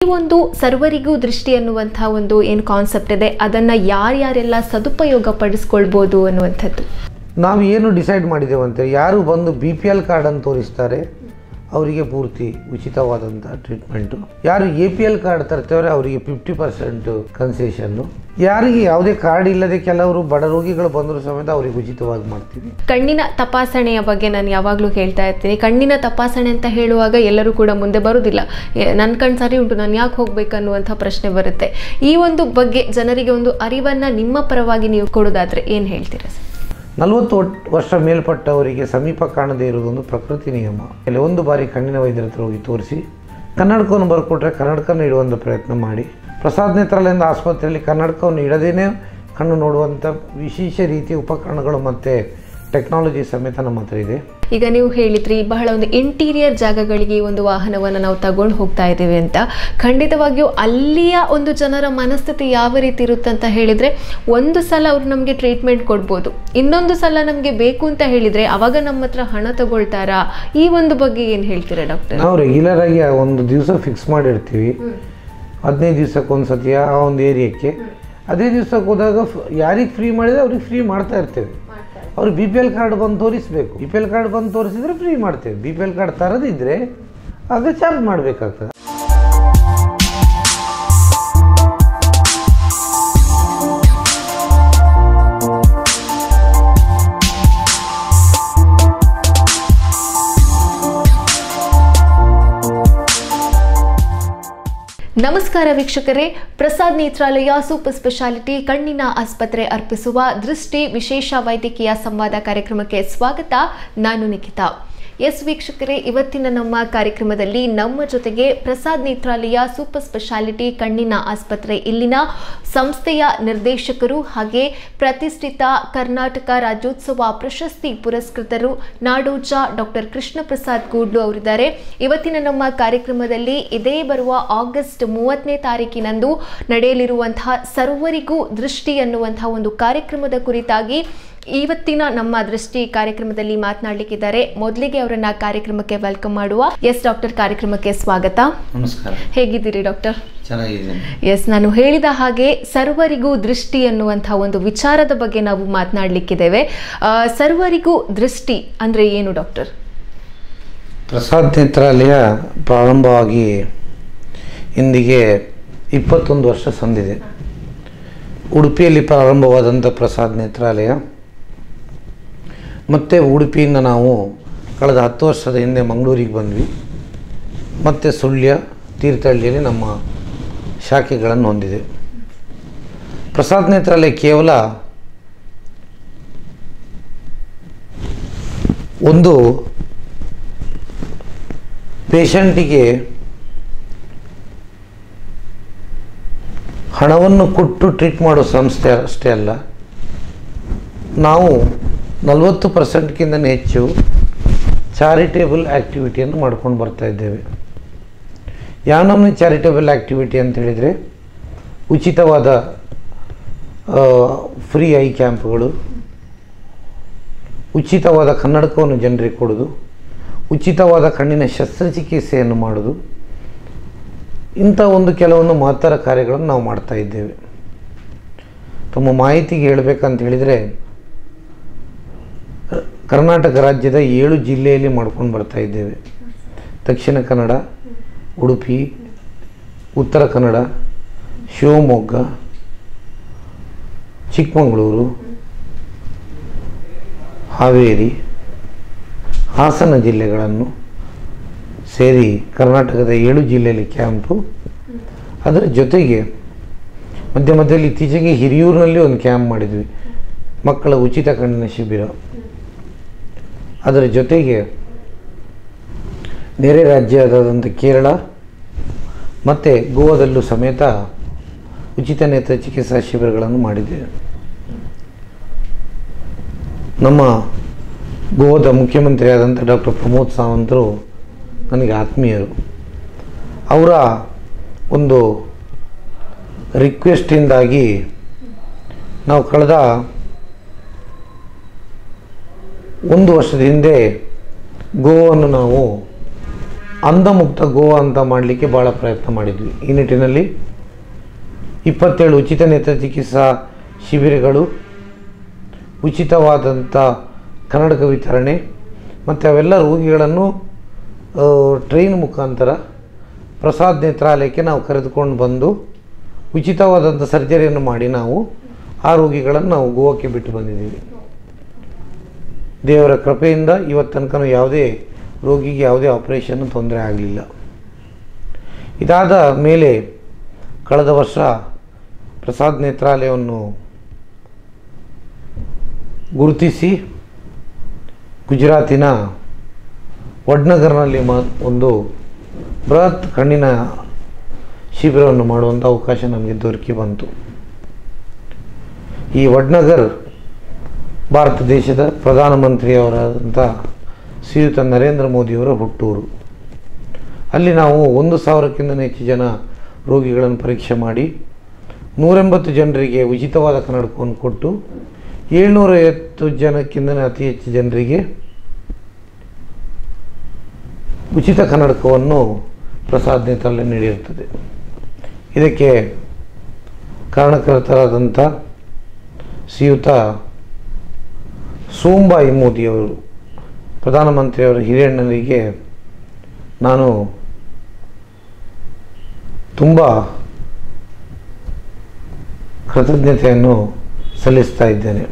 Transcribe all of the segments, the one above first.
ಈ ಒಂದು ಸರ್ವರಿಗೂ ದೃಷ್ಟಿ ಅನ್ನುವಂಥ ಒಂದು ಏನು ಕಾನ್ಸೆಪ್ಟ್ ಇದೆ ಅದನ್ನು ಯಾರ್ಯಾರೆಲ್ಲ ಸದುಪಯೋಗ ಪಡಿಸ್ಕೊಳ್ಬೋದು ಅನ್ನುವಂಥದ್ದು ನಾವು ಏನು ಡಿಸೈಡ್ ಮಾಡಿದ್ದೇವೆ ಅಂತ ಯಾರು ಬಂದು ಬಿ ಪಿ ಎಲ್ ಕಾರ್ಡನ್ನು ತೋರಿಸ್ತಾರೆ ಅವರಿಗೆ ಪೂರ್ತಿ ಉಚಿತವಾದಂಥ ಟ್ರೀಟ್ಮೆಂಟು ಯಾರು ಎ ಪಿ ಎಲ್ ಕಾರ್ಡ್ ತರ್ತೇವ್ರೆ ಅವರಿಗೆ ಫಿಫ್ಟಿ ಪರ್ಸೆಂಟ್ ಕನ್ಸೆಷನ್ನು ಯಾರಿಗೆ ಯಾವುದೇ ಕಾರ್ಡ್ ಇಲ್ಲದೆ ಕೆಲವರು ಬಡ ರೋಗಿಗಳು ಬಂದರೂ ಸಮೇತ ಅವರಿಗೆ ಉಚಿತವಾಗಿ ಮಾಡ್ತೀವಿ ಕಣ್ಣಿನ ತಪಾಸಣೆಯ ಬಗ್ಗೆ ನಾನು ಯಾವಾಗಲೂ ಹೇಳ್ತಾ ಇರ್ತೀನಿ ಕಣ್ಣಿನ ತಪಾಸಣೆ ಅಂತ ಹೇಳುವಾಗ ಎಲ್ಲರೂ ಕೂಡ ಮುಂದೆ ಬರುವುದಿಲ್ಲ ನನ್ನ ಕಣ್ಣು ಸರಿ ಉಂಟು ನಾನು ಯಾಕೆ ಹೋಗ್ಬೇಕು ಅನ್ನುವಂಥ ಪ್ರಶ್ನೆ ಬರುತ್ತೆ ಈ ಒಂದು ಬಗ್ಗೆ ಜನರಿಗೆ ಒಂದು ಅರಿವನ್ನು ನಿಮ್ಮ ಪರವಾಗಿ ನೀವು ಕೊಡೋದಾದ್ರೆ ಏನು ಹೇಳ್ತೀರಾ ಸರ್ ನಲವತ್ತು ವರ್ಷ ಮೇಲ್ಪಟ್ಟವರಿಗೆ ಸಮೀಪ ಕಾಣದೇ ಇರುವುದೊಂದು ಪ್ರಕೃತಿ ನಿಯಮ ಇಲ್ಲಿ ಒಂದು ಬಾರಿ ಕಣ್ಣಿನ ವೈದ್ಯರ ಹತ್ರ ಹೋಗಿ ತೋರಿಸಿ ಕನ್ನಡಕವನ್ನು ಬರ್ಕೊಟ್ರೆ ಕನ್ನಡಕವನ್ನು ಇಡುವಂಥ ಪ್ರಯತ್ನ ಮಾಡಿ ಪ್ರಸಾದ್ ನೇತ್ರಾಲಯದ ಆಸ್ಪತ್ರೆಯಲ್ಲಿ ಕನ್ನಡಕವನ್ನು ಇಡದೇನೆ ಕಣ್ಣು ನೋಡುವಂಥ ವಿಶೇಷ ರೀತಿಯ ಉಪಕರಣಗಳು ಮತ್ತು ಟೆಕ್ನಾಲಜಿ ಸಮೇತ ನಮ್ಮ ಹತ್ರ ಇದೆ ಈಗ ನೀವು ಹೇಳಿದ್ರಿ ಬಹಳ ಒಂದು ಇಂಟೀರಿಯರ್ ಜಾಗಗಳಿಗೆ ಈ ಒಂದು ವಾಹನವನ್ನು ನಾವು ತಗೊಂಡು ಹೋಗ್ತಾ ಇದ್ದೀವಿ ಅಂತ ಖಂಡಿತವಾಗಿಯೂ ಅಲ್ಲಿಯ ಒಂದು ಜನರ ಮನಸ್ಥಿತಿ ಯಾವ ರೀತಿ ಇರುತ್ತೆ ಅಂತ ಹೇಳಿದರೆ ಒಂದು ಸಲ ಅವರು ನಮಗೆ ಟ್ರೀಟ್ಮೆಂಟ್ ಕೊಡ್ಬೋದು ಇನ್ನೊಂದು ಸಲ ನಮಗೆ ಬೇಕು ಅಂತ ಹೇಳಿದರೆ ಅವಾಗ ನಮ್ಮ ಹತ್ರ ಹಣ ತಗೊಳ್ತಾರಾ ಈ ಒಂದು ಬಗ್ಗೆ ಏನು ಹೇಳ್ತೀರಾ ಡಾಕ್ಟರ್ ನಾವು ರೆಗ್ಯುಲರ್ ಆಗಿ ಆ ಒಂದು ದಿವಸ ಫಿಕ್ಸ್ ಮಾಡಿರ್ತೀವಿ ಹದಿನೈದು ದಿವ್ಸಕ್ಕೆ ಒಂದು ಸತಿ ಆ ಒಂದು ಏರಿಯಾಕ್ಕೆ ಅದೇ ದಿವ್ಸಕ್ಕೆ ಹೋದಾಗ ಯಾರಿಗೆ ಫ್ರೀ ಮಾಡಿದ್ರೆ ಅವ್ರಿಗೆ ಫ್ರೀ ಮಾಡ್ತಾ ಇರ್ತೇವೆ ಅವ್ರು ಬಿ ಪಿ ಎಲ್ ಕಾರ್ಡ್ ಬಂದು ತೋರಿಸ್ಬೇಕು ಬಿ ಪಿ ಎಲ್ ಕಾರ್ಡ್ ಬಂದು ತೋರಿಸಿದ್ರೆ ಫ್ರೀ ಮಾಡ್ತೇವೆ ಬಿ ಪಿ ಎಲ್ ಕಾರ್ಡ್ ತರದಿದ್ರೆ ಆಗ ಚಾರ್ಜ್ ಮಾಡಬೇಕಾಗ್ತದೆ ನಮಸ್ಕಾರ ವೀಕ್ಷಕರೇ ಪ್ರಸಾದ್ ನೇತ್ರಾಲಯ ಸೂಪರ್ ಸ್ಪೆಷಾಲಿಟಿ ಕಣ್ಣಿನ ಆಸ್ಪತ್ರೆ ಅರ್ಪಿಸುವ ದೃಷ್ಟಿ ವಿಶೇಷ ವೈದ್ಯಕೀಯ ಸಂವಾದ ಕಾರ್ಯಕ್ರಮಕ್ಕೆ ಸ್ವಾಗತ ನಾನು ನಿಖಿತಾ ಎಸ್ ವೀಕ್ಷಕರೇ ಇವತ್ತಿನ ನಮ್ಮ ಕಾರ್ಯಕ್ರಮದಲ್ಲಿ ನಮ್ಮ ಜೊತೆಗೆ ಪ್ರಸಾದ್ ನೇತ್ರಾಲಯ ಸೂಪರ್ ಸ್ಪೆಷಾಲಿಟಿ ಕಣ್ಣಿನ ಆಸ್ಪತ್ರೆ ಇಲ್ಲಿನ ಸಂಸ್ಥೆಯ ನಿರ್ದೇಶಕರು ಹಾಗೆ ಪ್ರತಿಷ್ಠಿತ ಕರ್ನಾಟಕ ರಾಜ್ಯೋತ್ಸವ ಪ್ರಶಸ್ತಿ ಪುರಸ್ಕೃತರು ನಾಡೋಜ ಡಾಕ್ಟರ್ ಕೃಷ್ಣ ಪ್ರಸಾದ್ ಕೂಡ್ಲು ಅವರಿದ್ದಾರೆ ಇವತ್ತಿನ ನಮ್ಮ ಕಾರ್ಯಕ್ರಮದಲ್ಲಿ ಇದೇ ಬರುವ ಆಗಸ್ಟ್ ಮೂವತ್ತನೇ ತಾರೀಕಿನಂದು ನಡೆಯಲಿರುವಂತಹ ಸರ್ವರಿಗೂ ದೃಷ್ಟಿ ಅನ್ನುವಂತಹ ಒಂದು ಕಾರ್ಯಕ್ರಮದ ಕುರಿತಾಗಿ ಇವತ್ತಿನ ನಮ್ಮ ದೃಷ್ಟಿ ಕಾರ್ಯಕ್ರಮದಲ್ಲಿ ಮಾತನಾಡಲಿಕ್ಕಿದ್ದಾರೆ ಮೊದಲಿಗೆ ಅವರನ್ನ ಕಾರ್ಯಕ್ರಮಕ್ಕೆ ವೆಲ್ಕಮ್ ಮಾಡುವ ಎಸ್ ಡಾಕ್ಟರ್ ಕಾರ್ಯಕ್ರಮಕ್ಕೆ ಸ್ವಾಗತ ನಮಸ್ಕಾರ ಹೇಗಿದ್ದೀರಿ ಡಾಕ್ಟರ್ ಚೆನ್ನಾಗಿದ್ದೀನಿ ಎಸ್ ನಾನು ಹೇಳಿದ ಹಾಗೆ ಸರ್ವರಿಗೂ ದೃಷ್ಟಿ ಅನ್ನುವಂಥ ಒಂದು ವಿಚಾರದ ಬಗ್ಗೆ ನಾವು ಮಾತನಾಡಲಿಕ್ಕಿದ್ದೇವೆ ಆ, ಸರ್ವರಿಗೂ ದೃಷ್ಟಿ ಅಂದರೆ ಏನು ಡಾಕ್ಟರ್ ಪ್ರಸಾದ್ ನೇತ್ರಾಲಯ ಪ್ರಾರಂಭವಾಗಿ ಇಂದಿಗೆ ಇಪ್ಪತ್ತೊಂದು ವರ್ಷ ಸಂದಿದೆ ಉಡುಪಿಯಲ್ಲಿ ಪ್ರಾರಂಭವಾದಂಥ ಪ್ರಸಾದ್ ನೇತ್ರಾಲಯ ಮತ್ತು ಉಡುಪಿಯಿಂದ ನಾವು ಕಳೆದ ಹತ್ತು ವರ್ಷದ ಹಿಂದೆ ಮಂಗಳೂರಿಗೆ ಬಂದ್ವಿ ಮತ್ತು ಸುಳ್ಯ ತೀರ್ಥಹಳ್ಳಿಯಲ್ಲಿ ನಮ್ಮ ಶಾಖೆಗಳನ್ನು ಹೊಂದಿದೆ ಪ್ರಸಾದ್ ನೇತ್ರಾಲಯ ಕೇವಲ ಒಂದು ಪೇಷಂಟಿಗೆ ಹಣವನ್ನು ಕೊಟ್ಟು ಟ್ರೀಟ್ ಮಾಡೋ ಸಂಸ್ಥೆ ಅಷ್ಟೇ ಅಲ್ಲ ನಾವು ನಲವತ್ತು ಪರ್ಸೆಂಟ್ಗಿಂತ ಹೆಚ್ಚು ಚಾರಿಟೇಬಲ್ ಆ್ಯಕ್ಟಿವಿಟಿಯನ್ನು ಮಾಡ್ಕೊಂಡು ಬರ್ತಾ ಇದ್ದೇವೆ ಯಾವ ನಮ್ಮನೆ ಚಾರಿಟೇಬಲ್ ಆ್ಯಕ್ಟಿವಿಟಿ ಅಂತ ಹೇಳಿದರೆ ಉಚಿತವಾದ ಫ್ರೀ ಐ ಕ್ಯಾಂಪ್ಗಳು ಉಚಿತವಾದ ಕನ್ನಡಕವನ್ನು ಜನರಿಗೆ ಕೊಡೋದು ಉಚಿತವಾದ ಕಣ್ಣಿನ ಶಸ್ತ್ರಚಿಕಿತ್ಸೆಯನ್ನು ಮಾಡೋದು ಇಂಥ ಒಂದು ಕೆಲವೊಂದು ಮಹತ್ತರ ಕಾರ್ಯಗಳನ್ನು ನಾವು ಮಾಡ್ತಾ ಇದ್ದೇವೆ ತಮ್ಮ ಮಾಹಿತಿಗೆ ಹೇಳಬೇಕಂತ ಹೇಳಿದರೆ ಕರ್ನಾಟಕ ರಾಜ್ಯದ ಏಳು ಜಿಲ್ಲೆಯಲ್ಲಿ ಮಾಡ್ಕೊಂಡು ಬರ್ತಾ ಇದ್ದೇವೆ ದಕ್ಷಿಣ ಕನ್ನಡ ಉಡುಪಿ ಉತ್ತರ ಕನ್ನಡ ಶಿವಮೊಗ್ಗ ಚಿಕ್ಕಮಗಳೂರು ಹಾವೇರಿ ಹಾಸನ ಜಿಲ್ಲೆಗಳನ್ನು ಸೇರಿ ಕರ್ನಾಟಕದ ಏಳು ಜಿಲ್ಲೆಯಲ್ಲಿ ಕ್ಯಾಂಪು ಅದರ ಜೊತೆಗೆ ಮಧ್ಯ ಮಧ್ಯದಲ್ಲಿ ಇತ್ತೀಚೆಗೆ ಹಿರಿಯೂರಿನಲ್ಲಿ ಒಂದು ಕ್ಯಾಂಪ್ ಮಾಡಿದ್ವಿ ಮಕ್ಕಳ ಉಚಿತ ಕಣ್ಣಿನ ಶಿಬಿರ ಅದರ ಜೊತೆಗೆ ನೆರೆ ರಾಜ್ಯದಾದಂಥ ಕೇರಳ ಮತ್ತು ಗೋವಾದಲ್ಲೂ ಸಮೇತ ಉಚಿತ ನೇತ್ರ ಚಿಕಿತ್ಸಾ ಶಿಬಿರಗಳನ್ನು ಮಾಡಿದ್ದೇವೆ ನಮ್ಮ ಗೋವಾದ ಮುಖ್ಯಮಂತ್ರಿಯಾದಂಥ ಡಾಕ್ಟರ್ ಪ್ರಮೋದ್ ಸಾವಂತರು ನನಗೆ ಆತ್ಮೀಯರು ಅವರ ಒಂದು ರಿಕ್ವೆಸ್ಟಿಂದಾಗಿ ನಾವು ಕಳೆದ ಒಂದು ವರ್ಷದ ಹಿಂದೆ ಗೋವನ್ನು ನಾವು ಅಂಧಮುಕ್ತ ಗೋವಾ ಅಂತ ಮಾಡಲಿಕ್ಕೆ ಭಾಳ ಪ್ರಯತ್ನ ಮಾಡಿದ್ವಿ ಈ ನಿಟ್ಟಿನಲ್ಲಿ ಇಪ್ಪತ್ತೇಳು ಉಚಿತ ನೇತ್ರ ಚಿಕಿತ್ಸಾ ಶಿಬಿರಗಳು ಉಚಿತವಾದಂಥ ಕನ್ನಡಕ ವಿತರಣೆ ಮತ್ತು ಅವೆಲ್ಲ ರೋಗಿಗಳನ್ನು ಆ, ಟ್ರೈನ್ ಮುಖಾಂತರ ಪ್ರಸಾದ್ ನೇತ್ರಾಲಯಕ್ಕೆ ನಾವು ಕರೆದುಕೊಂಡು ಬಂದು ಉಚಿತವಾದಂಥ ಸರ್ಜರಿಯನ್ನು ಮಾಡಿ ನಾವು ಆ ರೋಗಿಗಳನ್ನು ನಾವು ಗೋವಾಕ್ಕೆ ಬಿಟ್ಟು ಬಂದಿದ್ದೀವಿ ದೇವರ ಕೃಪೆಯಿಂದ ಇವತ್ತು ತನಕ ಯಾವುದೇ ರೋಗಿಗೆ ಯಾವುದೇ ಆಪರೇಷನ್ ತೊಂದರೆ ಆಗಲಿಲ್ಲ ಇದಾದ ಮೇಲೆ ಕಳೆದ ವರ್ಷ ಪ್ರಸಾದ್ ನೇತ್ರಾಲಯವನ್ನು ಗುರುತಿಸಿ ಗುಜರಾತಿನ ವಡ್ನಗರ್ನಲ್ಲಿ ಮ ಒಂದು ಬೃಹತ್ ಕಣ್ಣಿನ ಶಿಬಿರವನ್ನು ಮಾಡುವಂಥ ಅವಕಾಶ ನಮಗೆ ದೊರಕಿ ಬಂತು ಈ ವಡ್ನಗರ್ ಭಾರತ ದೇಶದ ಪ್ರಧಾನಮಂತ್ರಿಯವರಾದಂಥ ಶ್ರೀಯುತ ನರೇಂದ್ರ ಮೋದಿಯವರ ಹುಟ್ಟೂರು ಅಲ್ಲಿ ನಾವು ಒಂದು ಸಾವಿರಕ್ಕಿಂತ ಹೆಚ್ಚು ಜನ ರೋಗಿಗಳನ್ನು ಪರೀಕ್ಷೆ ಮಾಡಿ ನೂರೆಂಬತ್ತು ಜನರಿಗೆ ಉಚಿತವಾದ ಕನ್ನಡಕವನ್ನು ಕೊಟ್ಟು ಏಳ್ನೂರೈವತ್ತು ಜನಕ್ಕಿಂತ ಅತಿ ಹೆಚ್ಚು ಜನರಿಗೆ ಉಚಿತ ಕನ್ನಡಕವನ್ನು ಪ್ರಸಾದ್ ನೇತ್ರಾಲಯ ನೀಡಿರುತ್ತದೆ ಇದಕ್ಕೆ ಕಾರಣಕರ್ತರಾದಂಥ ಶ್ರೀಯುತ ಸೋಂಬಾಯಿ ಮೋದಿಯವರು ಪ್ರಧಾನಮಂತ್ರಿಯವರ ಹಿರಿಯಣ್ಣನಿಗೆ ನಾನು ತುಂಬ ಕೃತಜ್ಞತೆಯನ್ನು ಸಲ್ಲಿಸ್ತಾ ಇದ್ದೇನೆ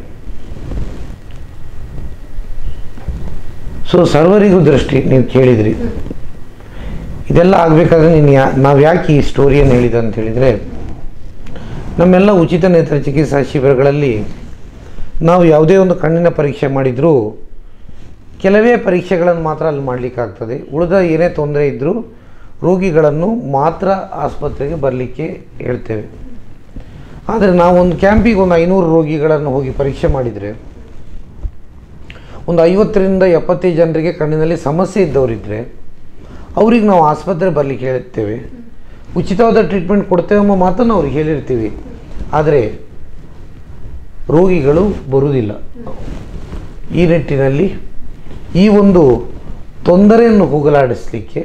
ಸೊ ಸರ್ವರಿಗೂ ದೃಷ್ಟಿ ನೀವು ಕೇಳಿದ್ರಿ ಇದೆಲ್ಲ ಆಗಬೇಕಾದ್ರೆ ನೀನು ಯಾ ನಾವು ಯಾಕೆ ಈ ಸ್ಟೋರಿಯನ್ನು ಹೇಳಿದೆ ಅಂತ ಹೇಳಿದರೆ ನಮ್ಮೆಲ್ಲ ಉಚಿತ ನೇತ್ರ ಚಿಕಿತ್ಸಾ ಶಿಬಿರಗಳಲ್ಲಿ ನಾವು ಯಾವುದೇ ಒಂದು ಕಣ್ಣಿನ ಪರೀಕ್ಷೆ ಮಾಡಿದರೂ ಕೆಲವೇ ಪರೀಕ್ಷೆಗಳನ್ನು ಮಾತ್ರ ಅಲ್ಲಿ ಮಾಡಲಿಕ್ಕಾಗ್ತದೆ ಉಳಿದ ಏನೇ ತೊಂದರೆ ಇದ್ದರೂ ರೋಗಿಗಳನ್ನು ಮಾತ್ರ ಆಸ್ಪತ್ರೆಗೆ ಬರಲಿಕ್ಕೆ ಹೇಳ್ತೇವೆ ಆದರೆ ನಾವು ಒಂದು ಕ್ಯಾಂಪಿಗೆ ಒಂದು ಐನೂರು ರೋಗಿಗಳನ್ನು ಹೋಗಿ ಪರೀಕ್ಷೆ ಮಾಡಿದರೆ ಒಂದು ಐವತ್ತರಿಂದ ಎಪ್ಪತ್ತೈದು ಜನರಿಗೆ ಕಣ್ಣಿನಲ್ಲಿ ಸಮಸ್ಯೆ ಇದ್ದವರಿದ್ದರೆ ಅವ್ರಿಗೆ ನಾವು ಆಸ್ಪತ್ರೆ ಬರಲಿಕ್ಕೆ ಹೇಳ್ತೇವೆ ಉಚಿತವಾದ ಟ್ರೀಟ್ಮೆಂಟ್ ಕೊಡ್ತೇವೆ ಎಂಬ ಮಾತನ್ನು ಅವ್ರಿಗೆ ಹೇಳಿರ್ತೀವಿ ಆದರೆ ರೋಗಿಗಳು ಬರುವುದಿಲ್ಲ ಈ ನಿಟ್ಟಿನಲ್ಲಿ ಈ ಒಂದು ತೊಂದರೆಯನ್ನು ಹೋಗಲಾಡಿಸಲಿಕ್ಕೆ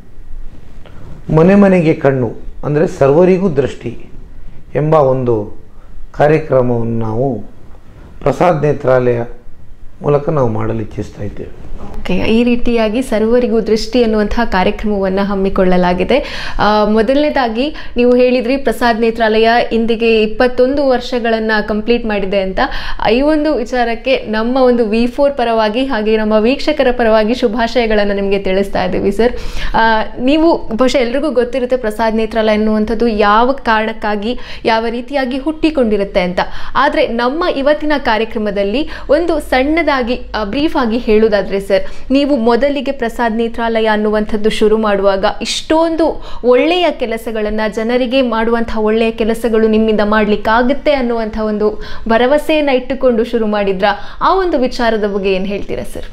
ಮನೆ ಮನೆಗೆ ಕಣ್ಣು ಅಂದರೆ ಸರ್ವರಿಗೂ ದೃಷ್ಟಿ ಎಂಬ ಒಂದು ಕಾರ್ಯಕ್ರಮವನ್ನು ನಾವು ಪ್ರಸಾದ್ ನೇತ್ರಾಲಯ ಮೂಲಕ ನಾವು ಮಾಡಲು ಇಚ್ಛಿಸ್ತಾ ಇದ್ದೇವೆ ಓಕೆ ಈ ರೀತಿಯಾಗಿ ಸರ್ವರಿಗೂ ದೃಷ್ಟಿ ಅನ್ನುವಂತಹ ಕಾರ್ಯಕ್ರಮವನ್ನು ಹಮ್ಮಿಕೊಳ್ಳಲಾಗಿದೆ ಆ, ಮೊದಲನೇದಾಗಿ ನೀವು ಹೇಳಿದ್ರಿ ಪ್ರಸಾದ್ ನೇತ್ರಾಲಯ ಇಂದಿಗೆ ಇಪ್ಪತ್ತೊಂದು ವರ್ಷಗಳನ್ನು ಕಂಪ್ಲೀಟ್ ಮಾಡಿದೆ ಅಂತ ಈ ಒಂದು ವಿಚಾರಕ್ಕೆ ನಮ್ಮ ಒಂದು ವಿ ಫೋರ್ ಪರವಾಗಿ ಹಾಗೆ ನಮ್ಮ ವೀಕ್ಷಕರ ಪರವಾಗಿ ಶುಭಾಶಯಗಳನ್ನು ನಿಮಗೆ ತಿಳಿಸ್ತಾ ಇದ್ದೀವಿ ಸರ್ ಆ, ನೀವು ಬಹುಶಃ ಎಲ್ರಿಗೂ ಗೊತ್ತಿರುತ್ತೆ ಪ್ರಸಾದ್ ನೇತ್ರಾಲಯ ಅನ್ನುವಂಥದ್ದು ಯಾವ ಕಾರಣಕ್ಕಾಗಿ ಯಾವ ರೀತಿಯಾಗಿ ಹುಟ್ಟಿಕೊಂಡಿರುತ್ತೆ ಅಂತ ಆದರೆ ನಮ್ಮ ಇವತ್ತಿನ ಕಾರ್ಯಕ್ರಮದಲ್ಲಿ ಒಂದು ಸಣ್ಣದಾಗಿ ಬ್ರೀಫ್ ಆಗಿ ಹೇಳುವುದಾದ್ರೆ ಸರ್ ನೀವು ಮೊದಲಿಗೆ ಪ್ರಸಾದ್ ನೇತ್ರಾಲಯ ಅನ್ನುವಂಥದ್ದು ಶುರು ಮಾಡುವಾಗ ಇಷ್ಟೊಂದು ಒಳ್ಳೆಯ ಕೆಲಸಗಳನ್ನು ಜನರಿಗೆ ಮಾಡುವಂತಹ ಒಳ್ಳೆಯ ಕೆಲಸಗಳು ನಿಮ್ಮಿಂದ ಮಾಡಲಿಕ್ಕಾಗುತ್ತೆ ಅನ್ನುವಂಥ ಒಂದು ಭರವಸೆಯನ್ನು ಇಟ್ಟುಕೊಂಡು ಶುರು ಮಾಡಿದ್ರ ಆ ಒಂದು ವಿಚಾರದ ಬಗ್ಗೆ ಏನು ಹೇಳ್ತೀರಾ ಸರ್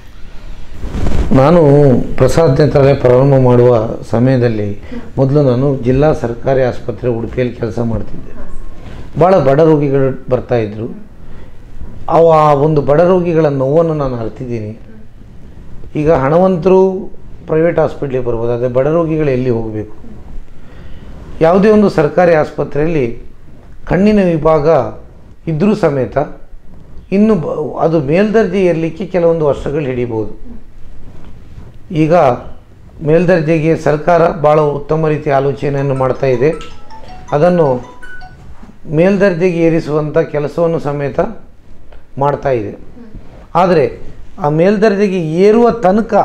ನಾನು ಪ್ರಸಾದ್ ನೇತ್ರಾಲಯ ಪ್ರಾರಂಭ ಮಾಡುವ ಸಮಯದಲ್ಲಿ ಮೊದಲು ನಾನು ಜಿಲ್ಲಾ ಸರ್ಕಾರಿ ಆಸ್ಪತ್ರೆ ಉಡುಪಿಯಲ್ಲಿ ಕೆಲಸ ಮಾಡ್ತಿದ್ದೆ ಭಾಳ ಬಡ ರೋಗಿಗಳು ಬರ್ತಾಯಿದ್ರು ಅವ ಆ ಒಂದು ಬಡ ರೋಗಿಗಳ ನೋವನ್ನು ನಾನು ಅರ್ತಿದ್ದೀನಿ ಈಗ ಹಣವಂತರು ಪ್ರೈವೇಟ್ ಹಾಸ್ಪಿಟ್ಲಿಗೆ ಬರ್ಬೋದು ಆದರೆ ಬಡ ರೋಗಿಗಳು ಎಲ್ಲಿ ಹೋಗಬೇಕು ಯಾವುದೇ ಒಂದು ಸರ್ಕಾರಿ ಆಸ್ಪತ್ರೆಯಲ್ಲಿ ಕಣ್ಣಿನ ವಿಭಾಗ ಇದ್ದರೂ ಸಮೇತ ಇನ್ನು ಬ ಅದು ಮೇಲ್ದರ್ಜೆ ಇರಲಿಕ್ಕೆ ಕೆಲವೊಂದು ವರ್ಷಗಳು ಹಿಡಿಬೋದು ಈಗ ಮೇಲ್ದರ್ಜೆಗೆ ಸರ್ಕಾರ ಭಾಳ ಉತ್ತಮ ರೀತಿಯ ಆಲೋಚನೆಯನ್ನು ಮಾಡ್ತಾ ಇದೆ ಅದನ್ನು ಮೇಲ್ದರ್ಜೆಗೆ ಏರಿಸುವಂಥ ಕೆಲಸವನ್ನು ಸಮೇತ ಮಾಡ್ತಾ ಇದೆ ಆದರೆ ಆ ಮೇಲ್ದರ್ಜೆಗೆ ಏರುವ ತನಕ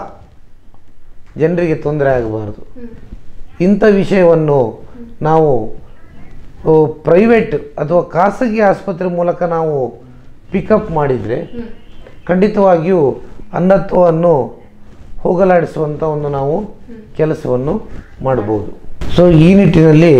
ಜನರಿಗೆ ತೊಂದರೆ ಆಗಬಾರ್ದು ಇಂಥ ವಿಷಯವನ್ನು ನಾವು ಪ್ರೈವೇಟ್ ಅಥವಾ ಖಾಸಗಿ ಆಸ್ಪತ್ರೆ ಮೂಲಕ ನಾವು ಪಿಕಪ್ ಮಾಡಿದರೆ ಖಂಡಿತವಾಗಿಯೂ ಅಂಧತ್ವವನ್ನು ಹೋಗಲಾಡಿಸುವಂಥ ಒಂದು ನಾವು ಕೆಲಸವನ್ನು ಮಾಡ್ಬೋದು ಸೊ ಈ ನಿಟ್ಟಿನಲ್ಲಿ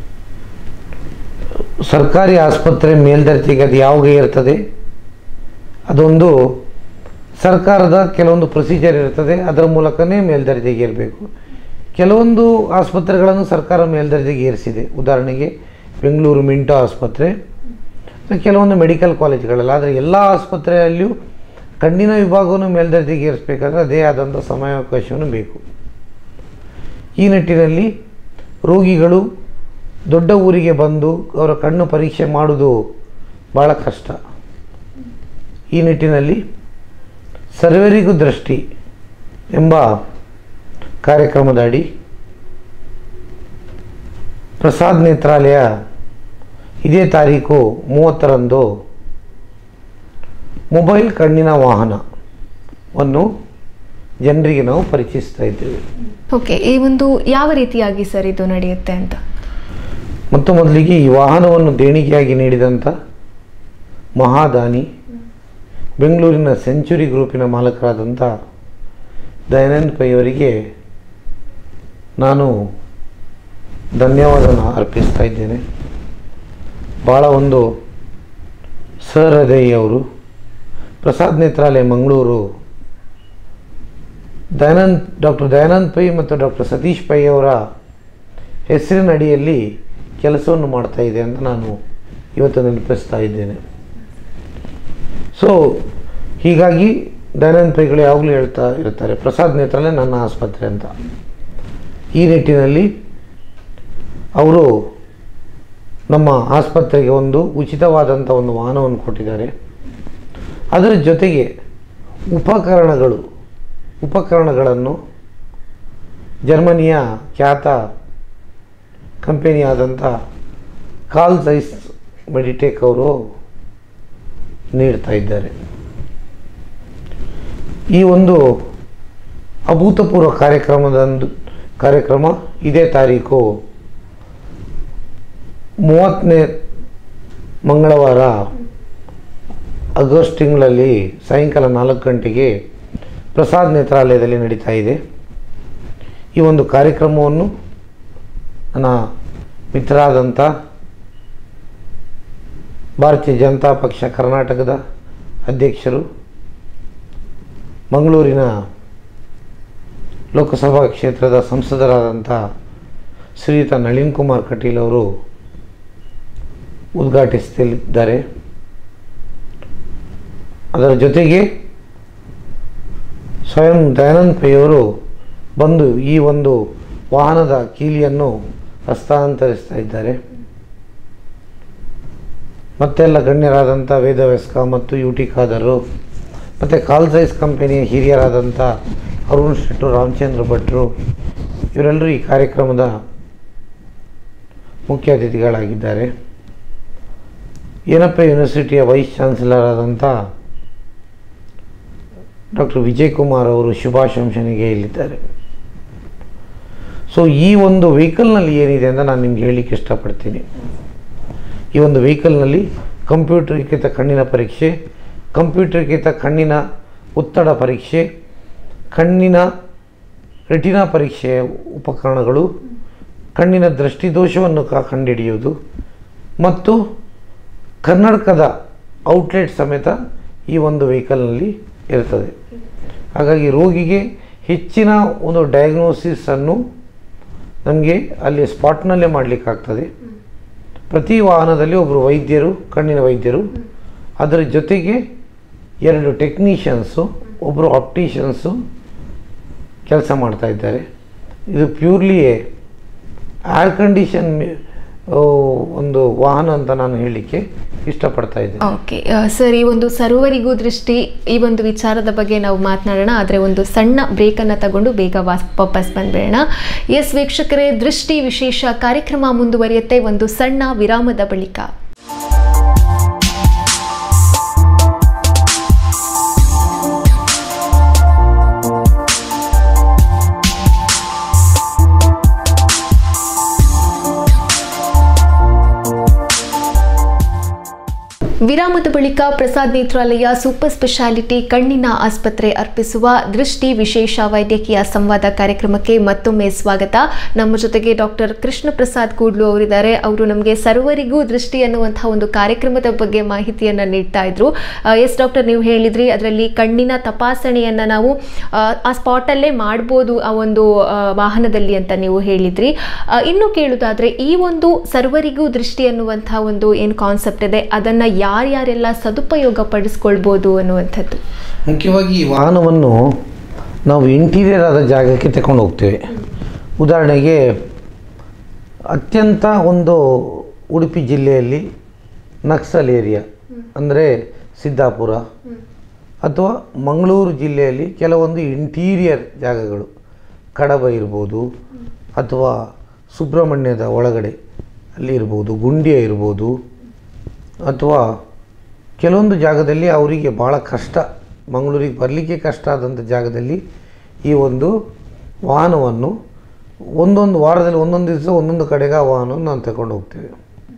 ಸರ್ಕಾರಿ ಆಸ್ಪತ್ರೆ ಮೇಲ್ದರ್ಜೆಗೆ ಅದು ಯಾವಾಗ ಇರ್ತದೆ ಅದೊಂದು ಸರ್ಕಾರದ ಕೆಲವೊಂದು ಪ್ರೊಸೀಜರ್ ಇರ್ತದೆ ಅದರ ಮೂಲಕನೇ ಮೇಲ್ದರ್ಜೆಗೆ ಇರಬೇಕು ಕೆಲವೊಂದು ಆಸ್ಪತ್ರೆಗಳನ್ನು ಸರ್ಕಾರ ಮೇಲ್ದರ್ಜೆಗೆ ಏರಿಸಿದೆ ಉದಾಹರಣೆಗೆ ಬೆಂಗಳೂರು ಮಿಂಟೋ ಆಸ್ಪತ್ರೆ ಮತ್ತು ಕೆಲವೊಂದು ಮೆಡಿಕಲ್ ಕಾಲೇಜ್ಗಳಲ್ಲಿ ಆದರೆ ಎಲ್ಲ ಆಸ್ಪತ್ರೆಯಲ್ಲಿಯೂ ಕಣ್ಣಿನ ವಿಭಾಗವನ್ನು ಮೇಲ್ದರ್ಜೆಗೆ ಏರಿಸಬೇಕಾದ್ರೆ ಅದೇ ಆದಂಥ ಸಮಯಾವಕಾಶವನ್ನು ಬೇಕು ಈ ನಿಟ್ಟಿನಲ್ಲಿ ರೋಗಿಗಳು ದೊಡ್ಡ ಊರಿಗೆ ಬಂದು ಅವರ ಕಣ್ಣು ಪರೀಕ್ಷೆ ಮಾಡುವುದು ಭಾಳ ಕಷ್ಟ ಈ ನಿಟ್ಟಿನಲ್ಲಿ ಸರ್ವರಿಗೂ ದೃಷ್ಟಿ ಎಂಬ ಕಾರ್ಯಕ್ರಮದ ಅಡಿ ಪ್ರಸಾದ್ ನೇತ್ರಾಲಯ ಇದೇ ತಾರೀಕು ಮೂವತ್ತರಂದು ಮೊಬೈಲ್ ಕಣ್ಣಿನ ವಾಹನವನ್ನು ಜನರಿಗೆ ನಾವು ಪರಿಚಯಿಸ್ತಾ ಇದ್ದೇವೆ ಓಕೆ ಈ ಒಂದು ಯಾವ ರೀತಿಯಾಗಿ ಸರ್ ಇದು ನಡೆಯುತ್ತೆ ಅಂತ ಮತ್ತು ಮೊದಲಿಗೆ ಈ ವಾಹನವನ್ನು ದೇಣಿಗೆಯಾಗಿ ನೀಡಿದಂಥ ಮಹಾದಾನಿ ಬೆಂಗಳೂರಿನ ಸೆಂಚುರಿ ಗ್ರೂಪಿನ ಮಾಲಕರಾದಂಥ ದಯಾನಂದ್ ಪೈ ಅವರಿಗೆ ನಾನು ಧನ್ಯವಾದನ ಅರ್ಪಿಸ್ತಾ ಇದ್ದೇನೆ ಭಾಳ ಒಂದು ಸಹೃದಯಿ ಅವರು ಪ್ರಸಾದ್ ನೇತ್ರಾಲಯ ಮಂಗಳೂರು ದಯಾನಂದ್ ಡಾಕ್ಟರ್ ದಯಾನಂದ್ ಪೈ ಮತ್ತು ಡಾಕ್ಟರ್ ಸತೀಶ್ ಪೈ ಅವರ ಹೆಸರಿನ ಅಡಿಯಲ್ಲಿ ಕೆಲಸವನ್ನು ಮಾಡ್ತಾ ಇದೆ ಅಂತ ನಾನು ಇವತ್ತು ನೆನಪಿಸ್ತಾ ಇದ್ದೇನೆ ಸೊ ಹೀಗಾಗಿ ದಯಾನಂದ್ ಪೈಗಳು ಯಾವಾಗಲೂ ಹೇಳ್ತಾ ಇರ್ತಾರೆ ಪ್ರಸಾದ್ ನೇತ್ರಾಲಯ ನನ್ನ ಆಸ್ಪತ್ರೆ ಅಂತ ಈ ನಿಟ್ಟಿನಲ್ಲಿ ಅವರು ನಮ್ಮ ಆಸ್ಪತ್ರೆಗೆ ಒಂದು ಉಚಿತವಾದಂಥ ಒಂದು ವಾಹನವನ್ನು ಕೊಟ್ಟಿದ್ದಾರೆ ಅದರ ಜೊತೆಗೆ ಉಪಕರಣಗಳು ಉಪಕರಣಗಳನ್ನು ಜರ್ಮನಿಯ ಖ್ಯಾತ ಕಂಪನಿಯಾದಂಥ ಕಾಲ್ ಸೈಸ್ ಮೆಡಿಟೇಕ್ ಅವರು ನೀಡ್ತಾ ಇದ್ದಾರೆ ಈ ಒಂದು ಅಭೂತಪೂರ್ವ ಕಾರ್ಯಕ್ರಮದಂದು ಕಾರ್ಯಕ್ರಮ ಇದೇ ತಾರೀಕು ಮೂವತ್ತನೇ ಮಂಗಳವಾರ ಆಗಸ್ಟ್ ತಿಂಗಳಲ್ಲಿ ಸಾಯಂಕಾಲ ನಾಲ್ಕು ಗಂಟೆಗೆ ಪ್ರಸಾದ್ ನೇತ್ರಾಲಯದಲ್ಲಿ ನಡೀತಾ ಇದೆ ಈ ಒಂದು ಕಾರ್ಯಕ್ರಮವನ್ನು ನನ್ನ ಮಿತ್ರರಾದಂಥ ಭಾರತೀಯ ಜನತಾ ಪಕ್ಷ ಕರ್ನಾಟಕದ ಅಧ್ಯಕ್ಷರು ಮಂಗಳೂರಿನ ಲೋಕಸಭಾ ಕ್ಷೇತ್ರದ ಸಂಸದರಾದಂಥ ಶ್ರೀಯುತ ನಳಿನ್ ಕುಮಾರ್ ಕಟೀಲ್ ಅವರು ಉದ್ಘಾಟಿಸಲಿದ್ದಾರೆ ಅದರ ಜೊತೆಗೆ ಸ್ವಯಂ ದಯಾನಂದ್ ಪೈ ಅವರು ಬಂದು ಈ ಒಂದು ವಾಹನದ ಕೀಲಿಯನ್ನು ಹಸ್ತಾಂತರಿಸ್ತಾ ಇದ್ದಾರೆ ಮತ್ತೆಲ್ಲ ಗಣ್ಯರಾದಂಥ ವೇದವ್ಯಸ್ಕ ಮತ್ತು ಯು ಟಿ ಖಾದರು ಮತ್ತು ಕಾಲ್ಸೈಸ್ ಕಂಪನಿಯ ಹಿರಿಯರಾದಂಥ ಅರುಣ್ ಶೆಟ್ಟು ರಾಮಚಂದ್ರ ಭಟ್ರು ಇವರೆಲ್ಲರೂ ಈ ಕಾರ್ಯಕ್ರಮದ ಮುಖ್ಯ ಅತಿಥಿಗಳಾಗಿದ್ದಾರೆ ಏನಪ್ಪ ಯೂನಿವರ್ಸಿಟಿಯ ವೈಸ್ ಚಾನ್ಸಲರ್ ಆದಂಥ ಡಾಕ್ಟರ್ ವಿಜಯ್ ಕುಮಾರ್ ಅವರು ಶುಭಾಶಂಸನೆಗೆ ಇಲ್ಲಿದ್ದಾರೆ ಸೊ ಈ ಒಂದು ವೆಹಿಕಲ್ನಲ್ಲಿ ಏನಿದೆ ಅಂತ ನಾನು ನಿಮ್ಗೆ ಹೇಳಲಿಕ್ಕೆ ಇಷ್ಟಪಡ್ತೀನಿ ಈ ಒಂದು ವೆಹಿಕಲ್ನಲ್ಲಿ ಕಂಪ್ಯೂಟರ್ಕೃತ ಕಣ್ಣಿನ ಪರೀಕ್ಷೆ ಕಂಪ್ಯೂಟರ್ಕೃತ ಕಣ್ಣಿನ ಒತ್ತಡ ಪರೀಕ್ಷೆ ಕಣ್ಣಿನ ರೆಟಿನಾ ಪರೀಕ್ಷೆಯ ಉಪಕರಣಗಳು ಕಣ್ಣಿನ ದೃಷ್ಟಿದೋಷವನ್ನು ಕ ಕಂಡುಹಿಡಿಯುವುದು ಮತ್ತು ಕನ್ನಡಕದ ಔಟ್ಲೆಟ್ ಸಮೇತ ಈ ಒಂದು ವೆಹಿಕಲ್ನಲ್ಲಿ ಇರ್ತದೆ ಹಾಗಾಗಿ ರೋಗಿಗೆ ಹೆಚ್ಚಿನ ಒಂದು ಡಯಾಗ್ನೋಸಿಸನ್ನು ನಮಗೆ ಅಲ್ಲಿ ಸ್ಪಾಟ್ನಲ್ಲೇ ಮಾಡಲಿಕ್ಕಾಗ್ತದೆ ಪ್ರತಿ ವಾಹನದಲ್ಲಿ ಒಬ್ಬರು ವೈದ್ಯರು ಕಣ್ಣಿನ ವೈದ್ಯರು ಅದರ ಜೊತೆಗೆ ಎರಡು ಟೆಕ್ನಿಷಿಯನ್ಸು ಒಬ್ಬರು ಆಪ್ಟಿಷಿಯನ್ಸು ಕೆಲಸ ಮಾಡ್ತಾ ಇದ್ದಾರೆ ಇದು ಪ್ಯೂರ್ಲಿ ಏರ್ ಕಂಡೀಷನ್ ಒಂದು ವಾಹನ ಅಂತ ನಾನು ಹೇಳಲಿಕ್ಕೆ ಇಷ್ಟಪಡ್ತಾ ಇದ್ದೇನೆ ಓಕೆ ಸರ್ ಈ ಒಂದು ಸರ್ವರಿಗೂ ದೃಷ್ಟಿ ಈ ಒಂದು ವಿಚಾರದ ಬಗ್ಗೆ ನಾವು ಮಾತನಾಡೋಣ ಆದರೆ ಒಂದು ಸಣ್ಣ ಬ್ರೇಕನ್ನು ತಗೊಂಡು ಬೇಗ ವಾಸ್ ವಾಪಸ್ ಬಂದ್ಬೇಡ ಎಸ್ ವೀಕ್ಷಕರೇ ದೃಷ್ಟಿ ವಿಶೇಷ ಕಾರ್ಯಕ್ರಮ ಮುಂದುವರಿಯುತ್ತೆ ಒಂದು ಸಣ್ಣ ವಿರಾಮದ ಬಳಿಕ ವಿರಾಮದ ಬಳಿಕ ಪ್ರಸಾದ್ ನೇತ್ರಾಲಯ ಸೂಪರ್ ಸ್ಪೆಷಾಲಿಟಿ ಕಣ್ಣಿನ ಆಸ್ಪತ್ರೆ ಅರ್ಪಿಸುವ ದೃಷ್ಟಿ ವಿಶೇಷ ವೈದ್ಯಕೀಯ ಸಂವಾದ ಕಾರ್ಯಕ್ರಮಕ್ಕೆ ಮತ್ತೊಮ್ಮೆ ಸ್ವಾಗತ ನಮ್ಮ ಜೊತೆಗೆ ಡಾಕ್ಟರ್ ಕೃಷ್ಣ ಪ್ರಸಾದ್ ಕೂಡ್ಲು ಅವರಿದ್ದಾರೆ ಅವರು ನಮಗೆ ಸರ್ವರಿಗೂ ದೃಷ್ಟಿ ಅನ್ನುವಂತಹ ಒಂದು ಕಾರ್ಯಕ್ರಮದ ಬಗ್ಗೆ ಮಾಹಿತಿಯನ್ನು ನೀಡ್ತಾ ಇದ್ರು ಎಸ್ ಡಾಕ್ಟರ್ ನೀವು ಹೇಳಿದ್ರಿ ಅದರಲ್ಲಿ ಕಣ್ಣಿನ ತಪಾಸಣೆಯನ್ನು ನಾವು ಆ, ಆ ಸ್ಪಾಟಲ್ಲೇ ಮಾಡ್ಬೋದು ಆ ಒಂದು ಆ, ವಾಹನದಲ್ಲಿ ಅಂತ ನೀವು ಹೇಳಿದ್ರಿ ಆ, ಇನ್ನು ಕೇಳುವುದಾದ್ರೆ ಈ ಒಂದು ಸರ್ವರಿಗೂ ದೃಷ್ಟಿ ಅನ್ನುವಂತಹ ಒಂದು ಏನು ಕಾನ್ಸೆಪ್ಟ್ ಇದೆ ಅದನ್ನ ಯಾರ್ಯಾರೆಲ್ಲ ಸದುಪಯೋಗ ಪಡಿಸ್ಕೊಳ್ಬೋದು ಅನ್ನುವಂಥದ್ದು ಮುಖ್ಯವಾಗಿ ಈ ವಾಹನವನ್ನು ನಾವು ಇಂಟೀರಿಯರ್ ಆದ ಜಾಗಕ್ಕೆ ತಗೊಂಡು ಹೋಗ್ತೇವೆ ಉದಾಹರಣೆಗೆ ಅತ್ಯಂತ ಒಂದು ಉಡುಪಿ ಜಿಲ್ಲೆಯಲ್ಲಿ ನಕ್ಸಲ್ ಏರಿಯಾ ಅಂದರೆ ಸಿದ್ದಾಪುರ ಅಥವಾ ಮಂಗಳೂರು ಜಿಲ್ಲೆಯಲ್ಲಿ ಕೆಲವೊಂದು ಇಂಟೀರಿಯರ್ ಜಾಗಗಳು ಕಡಬ ಇರ್ಬೋದು ಅಥವಾ ಸುಬ್ರಹ್ಮಣ್ಯದ ಒಳಗಡೆ ಅಲ್ಲಿ ಇರ್ಬೋದು ಗುಂಡಿಯ ಇರ್ಬೋದು ಅಥವಾ ಕೆಲವೊಂದು ಜಾಗದಲ್ಲಿ ಅವರಿಗೆ ಭಾಳ ಕಷ್ಟ ಮಂಗಳೂರಿಗೆ ಬರಲಿಕ್ಕೆ ಕಷ್ಟ ಆದಂಥ ಜಾಗದಲ್ಲಿ ಈ ಒಂದು ವಾಹನವನ್ನು ಒಂದೊಂದು ವಾರದಲ್ಲಿ ಒಂದೊಂದು ದಿವಸ ಒಂದೊಂದು ಕಡೆಗೆ ಆ ವಾಹನವನ್ನು ನಾವು ತಗೊಂಡು ಹೋಗ್ತೇವೆ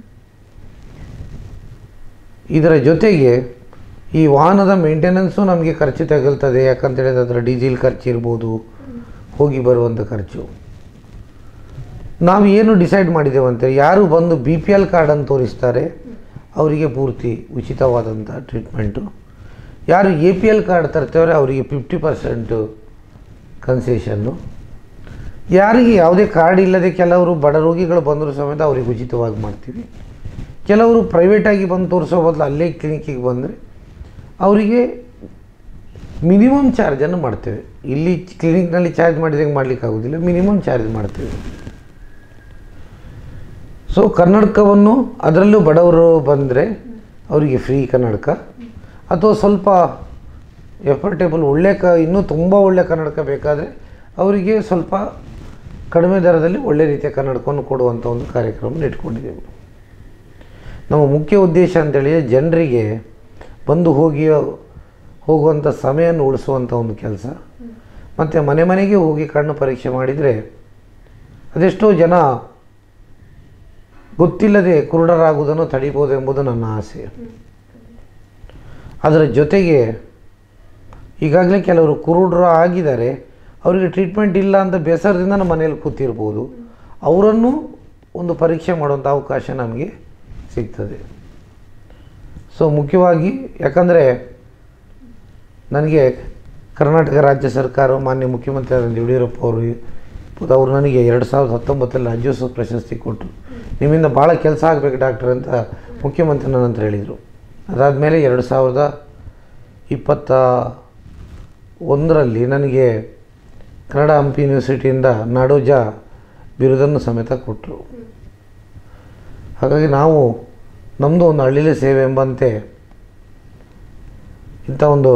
ಇದರ ಜೊತೆಗೆ ಈ ವಾಹನದ ಮೇಂಟೆನೆನ್ಸು ನಮಗೆ ಖರ್ಚು ತಗಲ್ತದೆ ಯಾಕಂತ ಹೇಳಿದ್ರೆ ಅದರ ಡೀಸೆಲ್ ಖರ್ಚು ಇರ್ಬೋದು ಹೋಗಿ ಬರುವಂಥ ಖರ್ಚು ನಾವು ಏನು ಡಿಸೈಡ್ ಮಾಡಿದ್ದೇವೆ ಅಂತ ಯಾರು ಬಂದು ಬಿ ಪಿ ಎಲ್ ಕಾರ್ಡನ್ನು ತೋರಿಸ್ತಾರೆ ಅವರಿಗೆ ಪೂರ್ತಿ ಉಚಿತವಾದಂಥ ಟ್ರೀಟ್ಮೆಂಟು ಯಾರು ಎ ಪಿ ಎಲ್ ಕಾರ್ಡ್ ತರ್ತೇವ್ರೆ ಅವರಿಗೆ ಫಿಫ್ಟಿ ಪರ್ಸೆಂಟು ಕನ್ಸೆಷನ್ನು ಯಾರಿಗೆ ಯಾವುದೇ ಕಾರ್ಡ್ ಇಲ್ಲದೆ ಕೆಲವರು ಬಡ ರೋಗಿಗಳು ಬಂದರೂ ಸಮೇತ ಅವ್ರಿಗೆ ಉಚಿತವಾಗಿ ಮಾಡ್ತೀವಿ ಕೆಲವರು ಪ್ರೈವೇಟಾಗಿ ಬಂದು ತೋರಿಸೋ ಬದಲು ಅಲ್ಲೇ ಕ್ಲಿನಿಕ್ಕಿಗೆ ಬಂದರೆ ಅವರಿಗೆ ಮಿನಿಮಮ್ ಚಾರ್ಜನ್ನು ಮಾಡ್ತೇವೆ ಇಲ್ಲಿ ಕ್ಲಿನಿಕ್ನಲ್ಲಿ ಚಾರ್ಜ್ ಮಾಡಿದಂಗೆ ಮಾಡಲಿಕ್ಕೆ ಆಗೋದಿಲ್ಲ ಮಿನಿಮಮ್ ಚಾರ್ಜ್ ಮಾಡ್ತೇವೆ ಸೊ ಕನ್ನಡಕವನ್ನು ಅದರಲ್ಲೂ ಬಡವರು ಬಂದರೆ ಅವರಿಗೆ ಫ್ರೀ ಕನ್ನಡಕ ಅಥವಾ ಸ್ವಲ್ಪ ಎಫರ್ಟೇಬಲ್ ಒಳ್ಳೆ ಕ ಇನ್ನೂ ತುಂಬ ಒಳ್ಳೆ ಕನ್ನಡಕ ಬೇಕಾದರೆ ಅವರಿಗೆ ಸ್ವಲ್ಪ ಕಡಿಮೆ ದರದಲ್ಲಿ ಒಳ್ಳೆ ರೀತಿಯ ಕನ್ನಡಕವನ್ನು ಕೊಡುವಂಥ ಒಂದು ಕಾರ್ಯಕ್ರಮ ಇಟ್ಕೊಂಡಿದ್ದೇವೆ ನಮ್ಮ ಮುಖ್ಯ ಉದ್ದೇಶ ಅಂತೇಳಿ ಜನರಿಗೆ ಬಂದು ಹೋಗಿ ಹೋಗುವಂಥ ಸಮಯವನ್ನು ಉಳಿಸುವಂಥ ಒಂದು ಕೆಲಸ ಮತ್ತು ಮನೆ ಮನೆಗೆ ಹೋಗಿ ಕಣ್ಣು ಪರೀಕ್ಷೆ ಮಾಡಿದರೆ ಅದೆಷ್ಟೋ ಜನ ಗೊತ್ತಿಲ್ಲದೆ ಕುರುಡರಾಗುವುದನ್ನು ತಡಿಬೋದು ಎಂಬುದು ನನ್ನ ಆಸೆ ಅದರ ಜೊತೆಗೆ ಈಗಾಗಲೇ ಕೆಲವರು ಕುರುಡರು ಆಗಿದ್ದಾರೆ ಅವರಿಗೆ ಟ್ರೀಟ್ಮೆಂಟ್ ಇಲ್ಲ ಅಂತ ಬೇಸರದಿಂದ ನಮ್ಮ ಮನೇಲಿ ಕೂತಿರ್ಬೋದು ಅವರನ್ನು ಒಂದು ಪರೀಕ್ಷೆ ಮಾಡುವಂಥ ಅವಕಾಶ ನಮಗೆ ಸಿಗ್ತದೆ ಸೊ ಮುಖ್ಯವಾಗಿ ಯಾಕಂದರೆ ನನಗೆ ಕರ್ನಾಟಕ ರಾಜ್ಯ ಸರ್ಕಾರ ಮಾನ್ಯ ಮುಖ್ಯಮಂತ್ರಿ ಆದ ಯಡಿಯೂರಪ್ಪ ಅವರು ಅವರು ನನಗೆ ಎರಡು ಸಾವಿರದ ಹತ್ತೊಂಬತ್ತರಲ್ಲಿ ರಾಜ್ಯೋತ್ಸವ ಪ್ರಶಸ್ತಿ ಕೊಟ್ಟರು ನಿಮ್ಮಿಂದ ಭಾಳ ಕೆಲಸ ಆಗಬೇಕು ಡಾಕ್ಟರ್ ಅಂತ ಮುಖ್ಯಮಂತ್ರಿ ನನ್ನ ಹತ್ರ ಹೇಳಿದರು ಅದಾದಮೇಲೆ ಎರಡು ಸಾವಿರದ ಇಪ್ಪತ್ತ ಒಂದರಲ್ಲಿ ನನಗೆ ಕನ್ನಡ ಹಂಪಿ ಯೂನಿವರ್ಸಿಟಿಯಿಂದ ನಾಡೋಜ ಬಿರುದನ್ನು ಸಮೇತ ಕೊಟ್ಟರು ಹಾಗಾಗಿ ನಾವು ನಮ್ಮದು ಒಂದು ಹಳ್ಳಿಲೇ ಸೇವೆ ಎಂಬಂತೆ ಇಂಥ ಒಂದು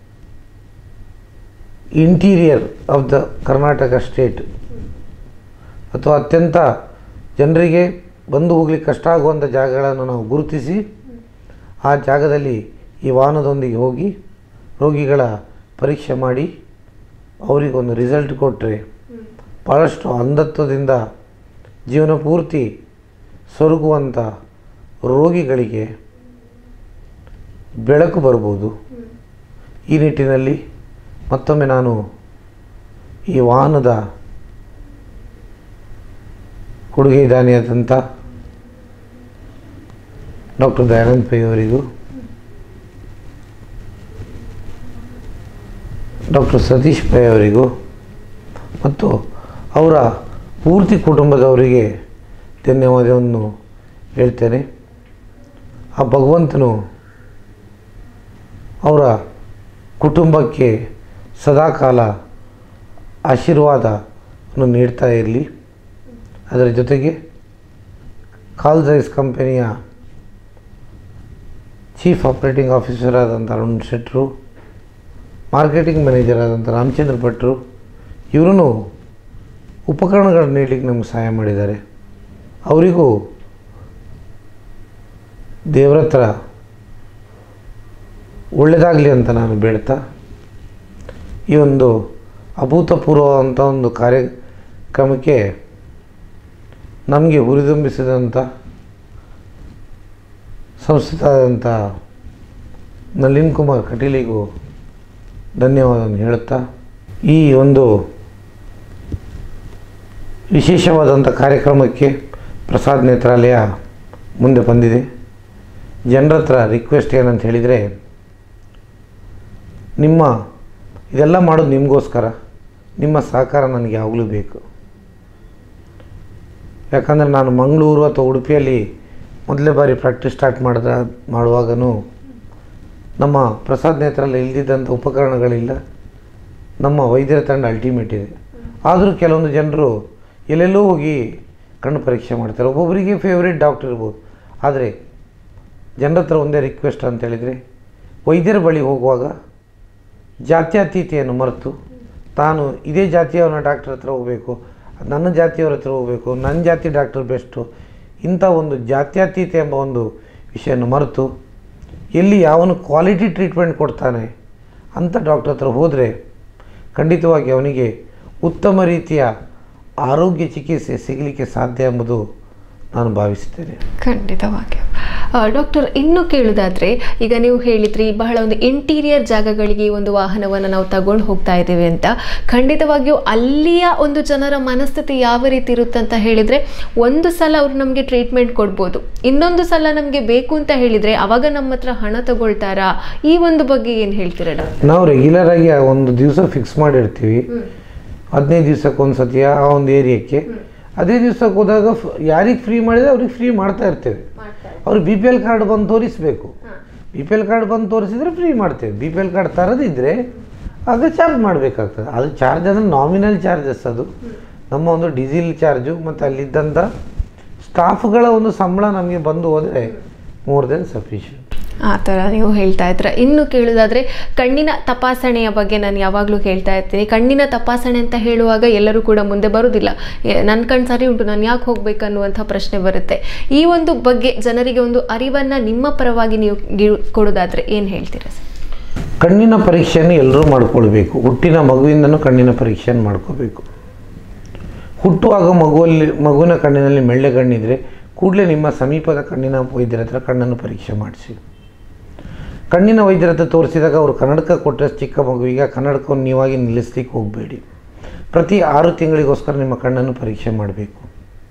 interior of the Karnataka state ಅಥವಾ ಅತ್ಯಂತ ಜನರಿಗೆ ಬಂದು ಹೋಗ್ಲಿಕ್ಕೆ ಕಷ್ಟ ಆಗುವಂಥ ಜಾಗಗಳನ್ನು ನಾವು ಗುರುತಿಸಿ ಆ ಜಾಗದಲ್ಲಿ ಈ ವಾಹನದೊಂದಿಗೆ ಹೋಗಿ ರೋಗಿಗಳ ಪರೀಕ್ಷೆ ಮಾಡಿ ಅವರಿಗೊಂದು ರಿಸಲ್ಟ್ ಕೊಟ್ಟರೆ ಭಾಳಷ್ಟು ಅಂಧತ್ವದಿಂದ ಜೀವನ ಪೂರ್ತಿ ಸೊರಗುವಂಥ ರೋಗಿಗಳಿಗೆ ಬೆಳಕು ಬರ್ಬೋದು ಈ ನಿಟ್ಟಿನಲ್ಲಿ ಮತ್ತೊಮ್ಮೆ ನಾನು ಈ ವಾಹನದ ಕೊಡುಗೆ ದಾನಿಯಾದಂಥ ಡಾಕ್ಟರ್ ದಯಾನಂದ್ ಪೈ ಅವರಿಗೂ ಡಾಕ್ಟರ್ ಸತೀಶ್ ಪೈ ಅವರಿಗೂ ಮತ್ತು ಅವರ ಪೂರ್ತಿ ಕುಟುಂಬದವರಿಗೆ ಧನ್ಯವಾದವನ್ನು ಹೇಳ್ತೇನೆ ಆ ಭಗವಂತನು ಅವರ ಕುಟುಂಬಕ್ಕೆ ಸದಾಕಾಲ ಆಶೀರ್ವಾದವನ್ನು ನೀಡ್ತಾ ಇರಲಿ ಅದರ ಜೊತೆಗೆ ಕಾಲ್ಸೈಸ್ ಕಂಪನಿಯ ಚೀಫ್ ಆಪರೇಟಿಂಗ್ ಆಫೀಸರ್ ಆದಂಥ ಅರುಣ್ ಶೆಟ್ಟರು ಮಾರ್ಕೆಟಿಂಗ್ ಮ್ಯಾನೇಜರ್ ಆದಂಥ ರಾಮಚಂದ್ರ ಭಟ್ರು ಇವರೂ ಉಪಕರಣಗಳನ್ನು ನೀಡಲಿಕ್ಕೆ ನಮಗೆ ಸಹಾಯ ಮಾಡಿದ್ದಾರೆ ಅವರಿಗೂ ದೇವರ ಹತ್ರ ಒಳ್ಳೆಯದಾಗಲಿ ಅಂತ ನಾನು ಬೇಡ್ತಾ ಈ ಒಂದು ಅಭೂತಪೂರ್ವ ಅಂತ ಒಂದು ಕಾರ್ಯಕ್ರಮಕ್ಕೆ ನಮಗೆ ಹುರಿದುಂಬಿಸಿದಂಥ ಸಂಸ್ಥಿತಾದಂಥ ನಳಿನ್ ಕುಮಾರ್ ಕಟೀಲಿಗೂ ಧನ್ಯವಾದವನ್ನು ಹೇಳುತ್ತಾ ಈ ಒಂದು ವಿಶೇಷವಾದಂಥ ಕಾರ್ಯಕ್ರಮಕ್ಕೆ ಪ್ರಸಾದ್ ನೇತ್ರಾಲಯ ಮುಂದೆ ಬಂದಿದೆ ಜನರ ಹತ್ರ ರಿಕ್ವೆಸ್ಟ್ ಏನಂತ ಹೇಳಿದರೆ ನಿಮ್ಮ ಇದೆಲ್ಲ ಮಾಡೋದು ನಿಮಗೋಸ್ಕರ ನಿಮ್ಮ ಸಹಕಾರ ನನಗೆ ಯಾವಾಗಲೂ ಬೇಕು ಯಾಕಂದರೆ ನಾನು ಮಂಗಳೂರು ಅಥವಾ ಉಡುಪಿಯಲ್ಲಿ ಮೊದಲೇ ಬಾರಿ ಪ್ರಾಕ್ಟೀಸ್ ಸ್ಟಾರ್ಟ್ ಮಾಡಿದ ಮಾಡುವಾಗನೂ ನಮ್ಮ ಪ್ರಸಾದ್ ನೇತ್ರಲ್ಲಿ ಇಲ್ದಿದ್ದಂಥ ಉಪಕರಣಗಳಿಲ್ಲ ನಮ್ಮ ವೈದ್ಯರ ತಂಡ ಅಲ್ಟಿಮೇಟ್ ಇದೆ ಆದರೂ ಕೆಲವೊಂದು ಜನರು ಎಲ್ಲೆಲ್ಲೋ ಹೋಗಿ ಕಣ್ಣು ಪರೀಕ್ಷೆ ಮಾಡ್ತಾರೆ ಒಬ್ಬೊಬ್ಬರಿಗೆ ಫೇವ್ರೇಟ್ ಡಾಕ್ಟರ್ ಇರ್ಬೋದು ಆದರೆ ಜನರ ಹತ್ರ ಒಂದೇ ರಿಕ್ವೆಸ್ಟ್ ಅಂತ ಹೇಳಿದರೆ ವೈದ್ಯರ ಬಳಿ ಹೋಗುವಾಗ ಜಾತ್ಯತೀತೆಯನ್ನು ಮರೆತು ತಾನು ಇದೇ ಜಾತಿಯವನ ಡಾಕ್ಟರ್ ಹತ್ರ ಹೋಗಬೇಕು ನನ್ನ ಜಾತಿಯವ್ರ ಹತ್ರ ಹೋಗಬೇಕು ನನ್ನ ಜಾತಿ ಡಾಕ್ಟರ್ ಬೆಸ್ಟು ಇಂಥ ಒಂದು ಜಾತ್ಯತೀತ ಎಂಬ ಒಂದು ವಿಷಯವನ್ನು ಮರೆತು ಎಲ್ಲಿ ಯಾವನು ಕ್ವಾಲಿಟಿ ಟ್ರೀಟ್ಮೆಂಟ್ ಕೊಡ್ತಾನೆ ಅಂಥ ಡಾಕ್ಟರ್ ಹತ್ರ ಹೋದರೆ ಖಂಡಿತವಾಗಿ ಅವನಿಗೆ ಉತ್ತಮ ರೀತಿಯ ಆರೋಗ್ಯ ಚಿಕಿತ್ಸೆ ಸಿಗಲಿಕ್ಕೆ ಸಾಧ್ಯ ಎಂಬುದು ನಾನು ಭಾವಿಸ್ತೇನೆ ಖಂಡಿತವಾಗಿಯೂ ಆ, ಡಾಕ್ಟರ್ ಇನ್ನು ಕೇಳೋದಾದ್ರೆ ಈಗ ನೀವು ಹೇಳಿದ್ರಿ ಬಹಳ ಒಂದು ಇಂಟೀರಿಯರ್ ಜಾಗಗಳಿಗೆ ಈ ಒಂದು ವಾಹನವನ್ನು ನಾವು ತಗೊಂಡು ಹೋಗ್ತಾ ಇದ್ದೀವಿ ಅಂತ ಖಂಡಿತವಾಗಿಯೂ ಅಲ್ಲಿಯ ಒಂದು ಜನರ ಮನಸ್ಥಿತಿ ಯಾವ ರೀತಿ ಇರುತ್ತೆ ಅಂತ ಹೇಳಿದರೆ ಒಂದು ಸಲ ಅವರು ನಮಗೆ ಟ್ರೀಟ್ಮೆಂಟ್ ಕೊಡ್ಬೋದು ಇನ್ನೊಂದು ಸಲ ನಮಗೆ ಬೇಕು ಅಂತ ಹೇಳಿದರೆ ಅವಾಗ ನಮ್ಮ ಹತ್ರ ಹಣ ತಗೊಳ್ತಾರಾ ಈ ಒಂದು ಬಗ್ಗೆ ಏನು ಹೇಳ್ತೀರಾ ಡಾಕ್ಟರ್ ನಾವು ರೆಗ್ಯುಲರ್ ಆಗಿ ಆ ಒಂದು ದಿವಸ ಫಿಕ್ಸ್ ಮಾಡಿರ್ತೀವಿ ಹದಿನೈದು ದಿವ್ಸಕ್ಕೆ ಒಂದು ಸತಿ ಆ ಒಂದು ಏರಿಯಾಕ್ಕೆ ಅದೇ ದಿವ್ಸಕ್ಕೆ ಹೋದಾಗ ಯಾರಿಗೆ ಫ್ರೀ ಮಾಡಿದ್ರೆ ಅವ್ರಿಗೆ ಫ್ರೀ ಮಾಡ್ತಾ ಇರ್ತೇವೆ ಅವ್ರಿಗೆ ಬಿ ಪಿ ಎಲ್ ಕಾರ್ಡ್ ಬಂದು ತೋರಿಸ್ಬೇಕು ಬಿ ಪಿ ಎಲ್ ಕಾರ್ಡ್ ಬಂದು ತೋರಿಸಿದ್ರೆ ಫ್ರೀ ಮಾಡ್ತೇವೆ ಬಿ ಪಿ ಎಲ್ ಕಾರ್ಡ್ ತರದಿದ್ದರೆ ಆಗ ಚಾರ್ಜ್ ಮಾಡಬೇಕಾಗ್ತದೆ ಅದು ಚಾರ್ಜ್ ಅಂದರೆ ನಾಮಿನಲ್ ಚಾರ್ಜಸ್ ಅದು ನಮ್ಮ ಒಂದು ಡೀಸೆಲ್ ಚಾರ್ಜು ಮತ್ತು ಅಲ್ಲಿದ್ದಂಥ ಸ್ಟಾಫ್ಗಳ ಒಂದು ಸಂಬಳ ನಮಗೆ ಬಂದು ಹೋದರೆ ಮೋರ್ ದೆನ್ ಸಫಿಷಿಯಂಟ್ ಆ ಥರ ನೀವು ಹೇಳ್ತಾ ಇದ್ರ ಇನ್ನು ಕೇಳೋದಾದ್ರೆ ಕಣ್ಣಿನ ತಪಾಸಣೆಯ ಬಗ್ಗೆ ನಾನು ಯಾವಾಗಲೂ ಹೇಳ್ತಾ ಇರ್ತೀನಿ ಕಣ್ಣಿನ ತಪಾಸಣೆ ಅಂತ ಹೇಳುವಾಗ ಎಲ್ಲರೂ ಕೂಡ ಮುಂದೆ ಬರೋದಿಲ್ಲ ನನ್ನ ಕಣ್ಣು ಸರಿ ಉಂಟು ನಾನು ಯಾಕೆ ಹೋಗ್ಬೇಕು ಅನ್ನುವಂಥ ಪ್ರಶ್ನೆ ಬರುತ್ತೆ ಈ ಒಂದು ಬಗ್ಗೆ ಜನರಿಗೆ ಒಂದು ಅರಿವನ್ನು ನಿಮ್ಮ ಪರವಾಗಿ ನೀವು ಗಿ- ಕೊಡೋದಾದ್ರೆ ಏನು ಹೇಳ್ತೀರಾ ಸರ್ ಕಣ್ಣಿನ ಪರೀಕ್ಷೆಯನ್ನು ಎಲ್ಲರೂ ಮಾಡ್ಕೊಳ್ಬೇಕು ಹುಟ್ಟಿನ ಮಗುವಿಂದನೂ ಕಣ್ಣಿನ ಪರೀಕ್ಷೆಯನ್ನು ಮಾಡ್ಕೋಬೇಕು ಹುಟ್ಟುವಾಗ ಮಗುವಲ್ಲಿ ಮಗುವಿನ ಕಣ್ಣಿನಲ್ಲಿ ಮೆಳ್ಳೆ ಕಣ್ಣಿದ್ರೆ ಕೂಡಲೇ ನಿಮ್ಮ ಸಮೀಪದ ಕಣ್ಣಿನ ವೈದ್ಯರ ಹತ್ರ ಕಣ್ಣನ್ನು ಪರೀಕ್ಷೆ ಮಾಡಿಸಿ ಕಣ್ಣಿನ ವೈದ್ಯರ ಹತ್ರ ತೋರಿಸಿದಾಗ ಅವರು ಕನ್ನಡಕ ಕೊಟ್ಟರೆ ಚಿಕ್ಕ ಮಗುವಿಗೆ ಆ ಕನ್ನಡಕವನ್ನು ನೀವಾಗಿ ನಿಲ್ಲಿಸ್ಲಿಕ್ಕೆ ಹೋಗಬೇಡಿ ಪ್ರತಿ ಆರು ತಿಂಗಳಿಗೋಸ್ಕರ ನಿಮ್ಮ ಕಣ್ಣನ್ನು ಪರೀಕ್ಷೆ ಮಾಡಬೇಕು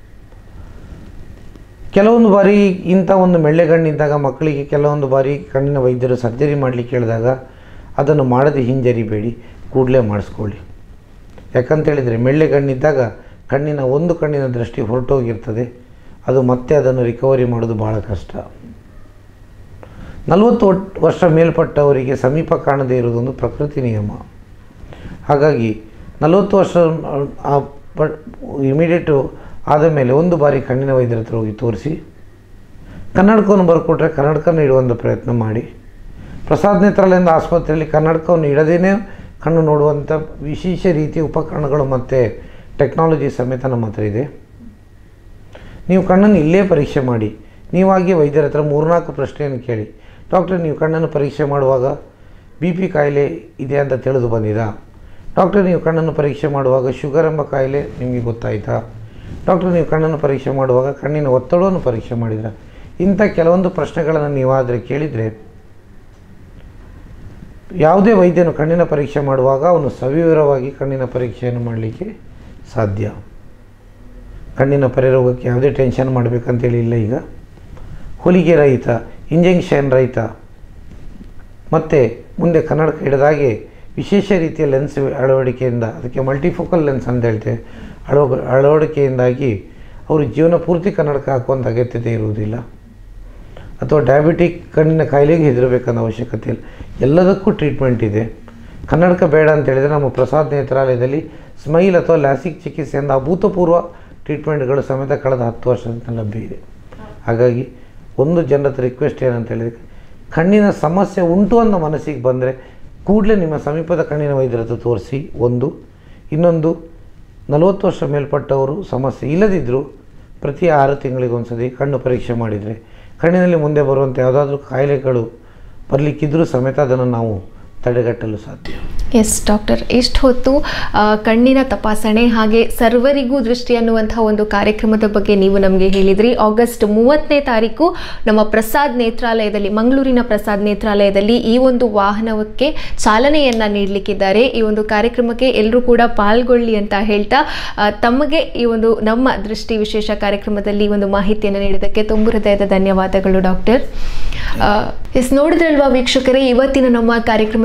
ಕೆಲವೊಂದು ಬಾರಿ ಇಂಥ ಒಂದು ಮೆಳ್ಳೆಗಣ್ಣಿದ್ದಾಗ ಮಕ್ಕಳಿಗೆ ಕೆಲವೊಂದು ಬಾರಿ ಕಣ್ಣಿನ ವೈದ್ಯರು ಸರ್ಜರಿ ಮಾಡಲಿಕ್ಕೆ ಹೇಳಿದಾಗ ಅದನ್ನು ಮಾಡದೆ ಹಿಂಜರಿಬೇಡಿ ಕೂಡಲೇ ಮಾಡಿಸ್ಕೊಳ್ಳಿ ಯಾಕಂತ ಹೇಳಿದರೆ ಮೆಳ್ಳೆಗಣ್ಣಿದ್ದಾಗ ಕಣ್ಣಿನ ಒಂದು ಕಣ್ಣಿನ ದೃಷ್ಟಿ ಹೊರಟೋಗಿರ್ತದೆ ಅದು ಮತ್ತೆ ಅದನ್ನು ರಿಕವರಿ ಮಾಡೋದು ಭಾಳ ಕಷ್ಟ ನಲವತ್ತು ಒಟ್- ವರ್ಷ ಮೇಲ್ಪಟ್ಟವರಿಗೆ ಸಮೀಪ ಕಾಣದೇ ಇರುವುದೊಂದು ಪ್ರಕೃತಿ ನಿಯಮ ಹಾಗಾಗಿ ನಲವತ್ತು ವರ್ಷ ಇಮಿಡಿಯೇಟು ಆದ ಮೇಲೆ ಒಂದು ಬಾರಿ ಕಣ್ಣಿನ ವೈದ್ಯರ ಹತ್ರ ಹೋಗಿ ತೋರಿಸಿ ಕನ್ನಡಕವನ್ನು ಬರ್ಕೊಟ್ರೆ ಕನ್ನಡಕವನ್ನು ಇಡುವಂಥ ಪ್ರಯತ್ನ ಮಾಡಿ ಪ್ರಸಾದ್ ನೇತ್ರಾಲಯದ ಆಸ್ಪತ್ರೆಯಲ್ಲಿ ಕನ್ನಡಕವನ್ನು ಇಡದೇನೆ ಕಣ್ಣು ನೋಡುವಂಥ ವಿಶೇಷ ರೀತಿಯ ಉಪಕರಣಗಳು ಮತ್ತು ಟೆಕ್ನಾಲಜಿ ಸಮೇತ ನಮ್ಮ ಹತ್ರ ಇದೆ ನೀವು ಕಣ್ಣನ್ನು ಇಲ್ಲೇ ಪರೀಕ್ಷೆ ಮಾಡಿ ನೀವಾಗಿ ವೈದ್ಯರ ಹತ್ರ ಮೂರ್ನಾಲ್ಕು ಪ್ರಶ್ನೆಯನ್ನು ಕೇಳಿ ಡಾಕ್ಟರ್ ನೀವು ಕಣ್ಣನ್ನು ಪರೀಕ್ಷೆ ಮಾಡುವಾಗ ಬಿ ಪಿ ಕಾಯಿಲೆ ಇದೆ ಅಂತ ತಿಳಿದು ಬಂದಿದಾ ಡಾಕ್ಟರ್ ನೀವು ಕಣ್ಣನ್ನು ಪರೀಕ್ಷೆ ಮಾಡುವಾಗ ಶುಗರ್ ಎಂಬ ಕಾಯಿಲೆ ನಿಮಗೆ ಗೊತ್ತಾಯ್ತಾ ಡಾಕ್ಟರ್ ನೀವು ಕಣ್ಣನ್ನು ಪರೀಕ್ಷೆ ಮಾಡುವಾಗ ಕಣ್ಣಿನ ಒತ್ತಡವನ್ನು ಪರೀಕ್ಷೆ ಮಾಡಿದ್ರ ಇಂಥ ಕೆಲವೊಂದು ಪ್ರಶ್ನೆಗಳನ್ನು ನೀವಾದರೆ ಕೇಳಿದರೆ ಯಾವುದೇ ವೈದ್ಯನು ಕಣ್ಣಿನ ಪರೀಕ್ಷೆ ಮಾಡುವಾಗ ಅವನು ಸವಿವರವಾಗಿ ಕಣ್ಣಿನ ಪರೀಕ್ಷೆಯನ್ನು ಮಾಡಲಿಕ್ಕೆ ಸಾಧ್ಯ ಕಣ್ಣಿನ ಪರಿರೋಗಕ್ಕೆ ಯಾವುದೇ ಟೆನ್ಷನ್ ಮಾಡಬೇಕಂತೇಳಿ ಇಲ್ಲ ಈಗ ಹೊಲಿಗೆ ರಹಿತ ಇಂಜೆಕ್ಷನ್ ರಹಿತ ಮತ್ತು ಮುಂದೆ ಕನ್ನಡಕ ಹಿಡಿದಾಗೆ ವಿಶೇಷ ರೀತಿಯ ಲೆನ್ಸ್ ಅಳವಡಿಕೆಯಿಂದ ಅದಕ್ಕೆ ಮಲ್ಟಿಫೋಕಲ್ ಲೆನ್ಸ್ ಅಂತ ಹೇಳ್ತೇವೆ ಅಳವ ಅಳವಡಿಕೆಯಿಂದಾಗಿ ಅವರು ಜೀವನ ಪೂರ್ತಿ ಕನ್ನಡಕ ಹಾಕುವಂಥ ಅಗತ್ಯತೆ ಇರುವುದಿಲ್ಲ ಅಥವಾ ಡಯಾಬಿಟಿಕ್ ಕಣ್ಣಿನ ಕಾಯಿಲೆಗೆ ಹೆದರಬೇಕನ್ನೋ ಅವಶ್ಯಕತೆ ಇಲ್ಲ ಎಲ್ಲದಕ್ಕೂ ಟ್ರೀಟ್ಮೆಂಟ್ ಇದೆ ಕನ್ನಡಕ ಬೇಡ ಅಂತ ಹೇಳಿದರೆ ನಮ್ಮ ಪ್ರಸಾದ್ ನೇತ್ರಾಲಯದಲ್ಲಿ ಸ್ಮೈಲ್ ಅಥವಾ ಲ್ಯಾಸಿಕ್ ಚಿಕಿತ್ಸೆಯಿಂದ ಅಭೂತಪೂರ್ವ ಟ್ರೀಟ್ಮೆಂಟ್ಗಳು ಸಮೇತ ಕಳೆದ ಹತ್ತು ವರ್ಷದಿಂದ ಲಭ್ಯ ಇದೆ ಹಾಗಾಗಿ ಒಂದು ಜನರ ಹತ್ರ ರಿಕ್ವೆಸ್ಟ್ ಏನಂತ ಹೇಳಿದರೆ ಕಣ್ಣಿನ ಸಮಸ್ಯೆ ಉಂಟು ಅನ್ನೋ ಮನಸ್ಸಿಗೆ ಬಂದರೆ ಕೂಡಲೇ ನಿಮ್ಮ ಸಮೀಪದ ಕಣ್ಣಿನ ವೈದ್ಯರ ಹತ್ರ ತೋರಿಸಿ ಒಂದು ಇನ್ನೊಂದು ನಲವತ್ತು ವರ್ಷ ಮೇಲ್ಪಟ್ಟವರು ಸಮಸ್ಯೆ ಇಲ್ಲದಿದ್ದರೂ ಪ್ರತಿ ಆರು ತಿಂಗಳಿಗೊಂದ್ಸತಿ ಕಣ್ಣು ಪರೀಕ್ಷೆ ಮಾಡಿದರೆ ಕಣ್ಣಿನಲ್ಲಿ ಮುಂದೆ ಬರುವಂಥ ಯಾವುದಾದ್ರೂ ಕಾಯಿಲೆಗಳು ಬರಲಿಕ್ಕಿದ್ರೂ ಸಮೇತ ಅದನ್ನು ನಾವು ತಡೆಗಟ್ಟಲು ಸಾಧ್ಯ ಎಸ್ ಡಾಕ್ಟರ್ ಇಷ್ಟು ಹೊತ್ತು ಆ, ಕಣ್ಣಿನ ತಪಾಸಣೆ ಹಾಗೆ ಸರ್ವರಿಗೂ ದೃಷ್ಟಿ ಅನ್ನುವಂಥ ಒಂದು ಕಾರ್ಯಕ್ರಮದ ಬಗ್ಗೆ ನೀವು ನಮಗೆ ಹೇಳಿದ್ರಿ ಆಗಸ್ಟ್ ಮೂವತ್ತನೇ ತಾರೀಕು ನಮ್ಮ ಪ್ರಸಾದ್ ನೇತ್ರಾಲಯದಲ್ಲಿ ಮಂಗಳೂರಿನ ಪ್ರಸಾದ್ ನೇತ್ರಾಲಯದಲ್ಲಿ ಈ ಒಂದು ವಾಹನಕ್ಕೆ ಚಾಲನೆಯನ್ನು ನೀಡಲಿಕ್ಕಿದ್ದಾರೆ ಈ ಒಂದು ಕಾರ್ಯಕ್ರಮಕ್ಕೆ ಎಲ್ಲರೂ ಕೂಡ ಪಾಲ್ಗೊಳ್ಳಿ ಅಂತ ಹೇಳ್ತಾ ಆ, ತಮಗೆ ಈ ಒಂದು ನಮ್ಮ ದೃಷ್ಟಿ ವಿಶೇಷ ಕಾರ್ಯಕ್ರಮದಲ್ಲಿ ಈ ಒಂದು ಮಾಹಿತಿಯನ್ನು ನೀಡಿದ್ದಕ್ಕೆ ತುಂಬು ಹೃದಯದ ಧನ್ಯವಾದಗಳು ಡಾಕ್ಟರ್ ಎಸ್ ನೋಡಿದ್ರಲ್ವಾ ವೀಕ್ಷಕರೇ ಇವತ್ತಿನ ನಮ್ಮ ಕಾರ್ಯಕ್ರಮದ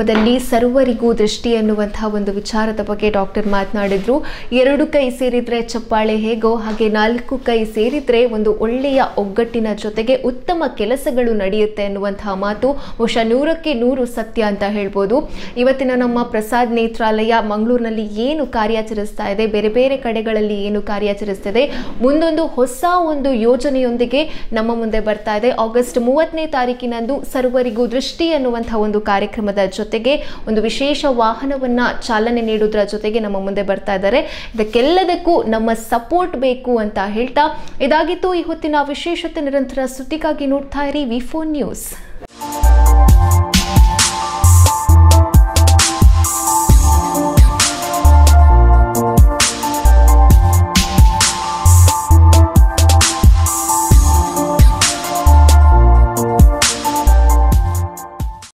ಕಾರ್ಯಕ್ರಮದಲ್ಲಿ ಸರ್ವರಿಗೂ ದೃಷ್ಟಿ ಎನ್ನುವಂತಹ ಒಂದು ವಿಚಾರದ ಬಗ್ಗೆ ಡಾಕ್ಟರ್ ಮಾತನಾಡಿದ್ರು ಎರಡು ಕೈ ಸೇರಿದ್ರೆ ಚಪ್ಪಾಳೆ ಹೇಗೋ ಹಾಗೆ ನಾಲ್ಕು ಕೈ ಸೇರಿದ್ರೆ ಒಂದು ಒಳ್ಳೆಯ ಒಗ್ಗಟ್ಟಿನ ಜೊತೆಗೆ ಉತ್ತಮ ಕೆಲಸಗಳು ನಡೆಯುತ್ತೆ ಎನ್ನುವಂತಹ ಮಾತು ಬಹುಶಃ ನೂರಕ್ಕೆ ನೂರು ಸತ್ಯ ಅಂತ ಹೇಳ್ಬೋದು ಇವತ್ತಿನ ನಮ್ಮ ಪ್ರಸಾದ್ ನೇತ್ರಾಲಯ ಮಂಗಳೂರಿನಲ್ಲಿ ಏನು ಕಾರ್ಯಾಚರಿಸ್ತಾ ಇದೆ ಬೇರೆ ಬೇರೆ ಕಡೆಗಳಲ್ಲಿ ಏನು ಕಾರ್ಯಾಚರಿಸ್ತಿದೆ ಮುಂದೊಂದು ಹೊಸ ಒಂದು ಯೋಜನೆಯೊಂದಿಗೆ ನಮ್ಮ ಮುಂದೆ ಬರ್ತಾ ಇದೆ ಆಗಸ್ಟ್ ಮೂವತ್ತನೇ ತಾರೀಕಿನಂದು ಸರ್ವರಿಗೂ ದೃಷ್ಟಿ ಎನ್ನುವಂತಹ ಒಂದು ಕಾರ್ಯಕ್ರಮದ ಜೊತೆಗೆ ಒಂದು ವಿಶೇಷ ವಾಹನವನ್ನ ಚಾಲನೆ ನೀಡುವುದರ ಜೊತೆಗೆ ನಮ್ಮ ಮುಂದೆ ಬರ್ತಾ ಇದ್ದಾರೆ ಇದಕ್ಕೆಲ್ಲದಕ್ಕೂ ನಮ್ಮ ಸಪೋರ್ಟ್ ಬೇಕು ಅಂತ ಹೇಳ್ತಾ ಇದಾಗಿತ್ತು ಈ ಹೊತ್ತಿನ ವಿಶೇಷತೆ ನಿರಂತರ ಸುದ್ದಿಗಾಗಿ ನೋಡ್ತಾ ಇರಿ ವಿ ಫೋರ್ ನ್ಯೂಸ್